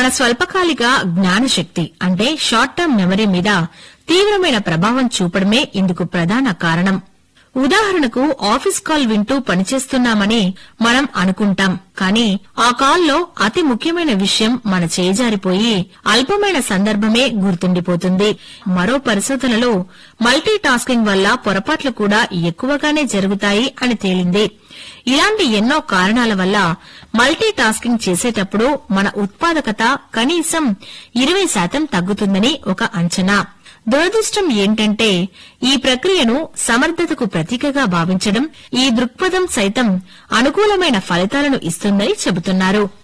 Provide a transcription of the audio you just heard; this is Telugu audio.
మన స్వల్పకాలిక జ్ఞానశక్తి అంటే షార్ట్ టర్మ్ మెమరీ మీద తీవ్రమైన ప్రభావం చూపడమే ఇందుకు ప్రధాన కారణం ఉదాహరణకు ఆఫీస్ కాల్ వింటూ పనిచేస్తున్నామని మనం అనుకుంటాం కానీ ఆ కాల్లో అతి ముఖ్యమైన విషయం మన చేజారిపోయి అల్పమైన సందర్భమే గుర్తుండిపోతుంది మరో పరిశోధనలో మల్టీ టాస్కింగ్ వల్ల పొరపాట్లు కూడా ఎక్కువగానే జరుగుతాయి అని తేలింది ఇలాంటి ఎన్నో కారణాల వల్ల మల్టీ టాస్కింగ్ చేసేటప్పుడు మన ఉత్పాదకత కనీసం ఇరవై శాతం తగ్గుతుందని ఒక అంచనా దురదృష్టం ఏంటంటే ఈ ప్రక్రియను సమర్థతకు ప్రతీకగా భావించడం ఈ దృక్పథం సైతం అనుకూలమైన ఫలితాలను ఇస్తుందని చెబుతున్నారు